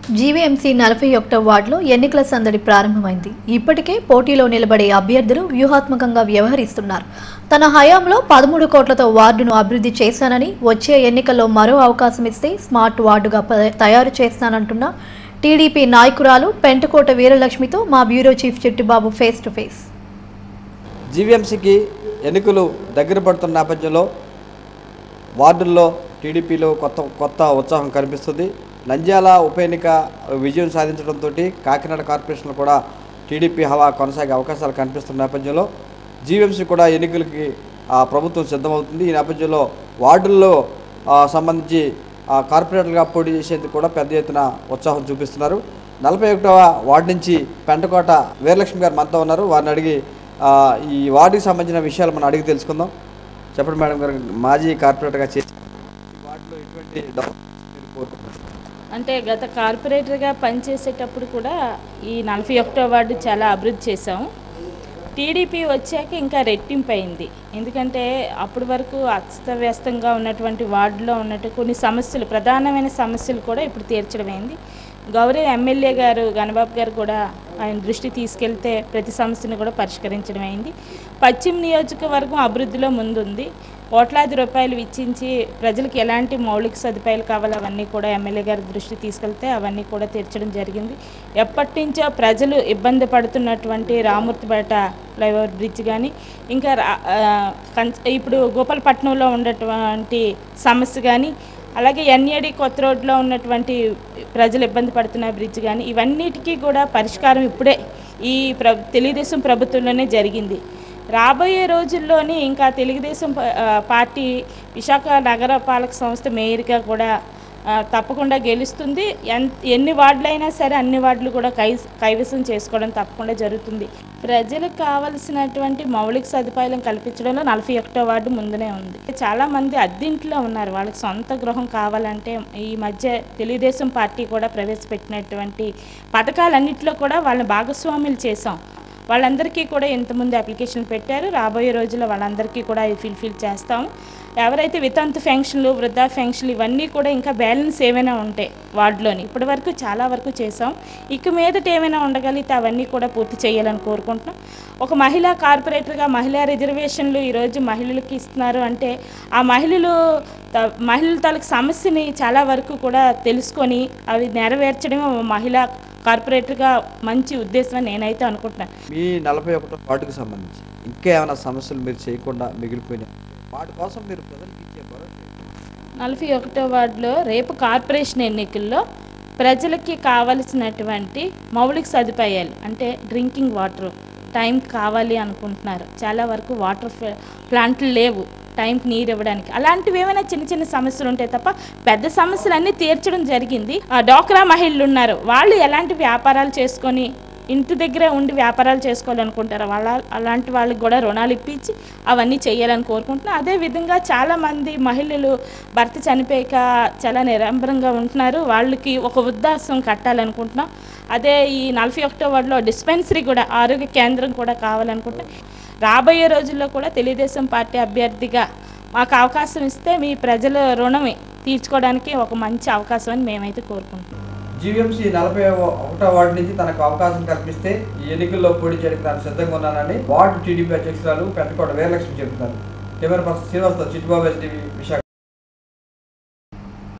GVMC నలభై ఒకటో వార్డులో ఎన్నికల సందడి ప్రారంభమైంది ఇప్పటికే పోటీలో నిలబడే అభ్యర్థులు వ్యూహాత్మకంగా వ్యవహరిస్తున్నారు తన హయాంలో పదమూడు కోట్లతో వార్డును అభివృద్ధి చేశానని వచ్చే ఎన్నికల్లో మరో అవకాశం ఇస్తే స్మార్ట్ వార్డుగా ప- తయారు చేస్తానంటున్న టీడీపీ నాయకురాలు పెంటకోట వీరలక్ష్మితో మా bureau chief Chittibabu face to face జీవీఎంసీకి ఎన్నికలు దగ్గర పడుతున్న నేపథ్యంలో వార్డుల్లో టీడీపీలో కొత్త కొత్త ఉత్సాహం కనిపిస్తుంది నంద్యాల ఉప ఎన్నిక విజయం సాధించడంతో కాకినాడ కార్పొరేషన్లో కూడా టీడీపీ హవా కొనసాగే అవకాశాలు కనిపిస్తున్న నేపథ్యంలో జీవీఎంసీ కూడా ఎన్నికలకి ఆ, ప్రభుత్వం సిద్ధమవుతుంది ఈ నేపథ్యంలో వార్డుల్లో ఆ, సంబంధించి ఆ, కార్పొరేటర్గా పోటీ చేసేందుకు కూడా పెద్ద ఎత్తున ఉత్సాహం చూపిస్తున్నారు నలభై ఒకటవ వార్డు నుంచి పెంటకోట వీరలక్ష్మి గారు మనతో ఉన్నారు వారిని అడిగి ఆ, ఈ వార్డుకి సంబంధించిన విషయాలు మనం అడిగి తెలుసుకుందాం చెప్పండి మేడం గారు మాజీ కార్పొరేటర్గా చేసి ఈ వార్డులో ఎటువంటి డెవలప్మెంట్స్ మీరు కోరుకుంటున్నారు అంటే గత కార్పొరేటర్గా పనిచేసేటప్పుడు కూడా ఈ నలభై ఒకటో వార్డు చాలా అభివృద్ధి చేశాము టీడీపీ వచ్చాక ఇంకా రెట్టింపు అయింది ఎందుకంటే అప్పటి వరకు అస్తవ్యస్తంగా ఉన్నటువంటి వార్డులో ఉన్నట్టు కొన్ని సమస్యలు ప్రధానమైన సమస్యలు కూడా ఇప్పుడు తీర్చడమైంది గౌరవ ఎమ్మెల్యే గారు గణబాబు గారు కూడా ఆయన దృష్టి తీసుకెళ్తే ప్రతి సమస్యను కూడా పరిష్కరించడం అయింది పశ్చిమ నియోజకవర్గం అభివృద్ధిలో ముందుంది కోట్లాది రూపాయలు వెచ్చించి ప్రజలకు ఎలాంటి మౌలిక సదుపాయాలు కావాలో అవన్నీ కూడా ఎమ్మెల్యే గారి దృష్టి తీసుకెళ్తే అవన్నీ కూడా తీర్చడం జరిగింది ఎప్పటి నుంచో ప్రజలు ఇబ్బంది పడుతున్నటువంటి రామూర్తిపేట ఫ్లైఓవర్ బ్రిడ్జ్ కానీ ఇంకా రా- ఆ, కన్- ఇప్పుడు గోపాలపట్నంలో ఉన్నటువంటి సమస్య కానీ అలాగే ఎన్ఏడి కొత్త రోడ్లో ఉన్నటువంటి ప్రజలు ఇబ్బంది పడుతున్న బ్రిడ్జ్ కానీ ఇవన్నిటికీ కూడా పరిష్కారం ఇప్పుడే ఈ ప్ర తెలుగుదేశం ప్రభుత్వంలోనే జరిగింది రాబోయే రోజుల్లోని ఇంకా తెలుగుదేశం ప- ఆ, పార్టీ విశాఖ నగర పాలక సంస్థ మేయర్గా కూడా ఆ, తప్పకుండా గెలుస్తుంది ఎన్ ఎన్ని వార్డులైనా సరే అన్ని వార్డులు కూడా కై కైవసం చేసుకోవడం తప్పకుండా జరుగుతుంది ప్రజలకు కావలసినటువంటి మౌలిక సదుపాయాలను కల్పించడంలో నలభై ఒకటో వార్డు ముందునే ఉంది చాలామంది అద్దెంట్లో ఉన్నారు వాళ్ళకి సొంత గృహం కావాలంటే ఈ మధ్య తెలుగుదేశం పార్టీ కూడా ప్రవేశపెట్టినటువంటి పథకాలన్నింటిలో కూడా వాళ్ళని భాగస్వాములు చేసాం వాళ్ళందరికీ కూడా ఇంతకుముందు అప్లికేషన్ పెట్టారు రాబోయే రోజుల్లో వాళ్ళందరికీ కూడా ఇది ఫిల్ఫిల్ చేస్తాం ఎవరైతే వితంతు ఫెన్షన్లు వృద్ధా ఫెన్షన్లు ఇవన్నీ కూడా ఇంకా బ్యాలెన్స్ ఏమైనా ఉంటాయి వార్డులోని ఇప్పటి వరకు చాలా వరకు చేసాం ఇక మీదట ఏమైనా ఉండగలిగితే అవన్నీ కూడా పూర్తి చేయాలని కోరుకుంటున్నాం ఒక మహిళా కార్పొరేటర్గా మహిళా రిజర్వేషన్లు ఈరోజు మహిళలకు ఇస్తున్నారు అంటే ఆ మహిళలు త- మహిళల తాలూకు సమస్యని చాలా వరకు కూడా తెలుసుకొని అవి నెరవేర్చడం మహిళా కార్పొరేటర్గా మంచి ఉద్దేశం అని నేనైతే అనుకుంటున్నాను మీ నలభై ఒకటో వార్డుకి సంబంధించి ఇంకా ఏమైనా సమస్యలు మీరు చేయకుండా మిగిలిపోయినాయి వాటి కోసం మీరు ప్రజలకు ఇచ్చే భరోసా ఏంటి? నలభై ఒకటో వార్డులో రేపు కార్పొరేషన్ ఎన్నికల్లో ప్రజలకి కావలసినటువంటి మౌలిక సదుపాయాలు అంటే డ్రింకింగ్ వాటర్ టైం కావాలి అనుకుంటున్నారు చాలా వరకు వాటర్ ఫ- ప్లాంట్లు లేవు టైంకి నీరు ఇవ్వడానికి అలాంటివి ఏమైనా చిన్న చిన్న సమస్యలు ఉంటాయి తప్ప పెద్ద సమస్యలన్నీ తీర్చడం జరిగింది ఆ డోక్రా మహిళలు ఉన్నారు వాళ్ళు ఎలాంటి వ్యాపారాలు చేసుకొని ఇంటి దగ్గరే ఉండి వ్యాపారాలు చేసుకోవాలనుకుంటారు వాళ్ళ అలాంటి వాళ్ళకి కూడా రుణాలు ఇప్పించి అవన్నీ చేయాలని కోరుకుంటున్నాను అదేవిధంగా చాలామంది మహిళలు భర్త చనిపోయాక చాలా నిరంబరంగా ఉంటున్నారు వాళ్ళకి ఒక వృద్ధాశ్రమం కట్టాలనుకుంటున్నాం అదే ఈ నలభై ఒకటో వార్డులో డిస్పెన్సరీ కూడా ఆరోగ్య కేంద్రం కూడా కావాలనుకుంటున్నాం రాబోయే రోజుల్లో కూడా తెలుగుదేశం పార్టీ అభ్యర్థిగా మాకు అవకాశం ఇస్తే మీ ప్రజల రుణం తీర్చుకోవడానికి ఒక మంచి అవకాశం అని మేమైతే కోరుకుంటున్నాం జీవీఎంసీ నలభై ఒకటో వార్డు నుంచి తనకు అవకాశం కల్పిస్తే ఈ ఎన్నికల్లో పోటీ చేయడానికి తాను సిద్ధంగా ఉన్నానని వార్డు టీడీపీ అధ్యక్షురాలు పెంటకోట వీరలక్ష్మి చెబుతున్నారు కెమెరా పర్సన్ శ్రీనివాస్తో చిట్టుబాబు ఎస్టీవీ విశాఖ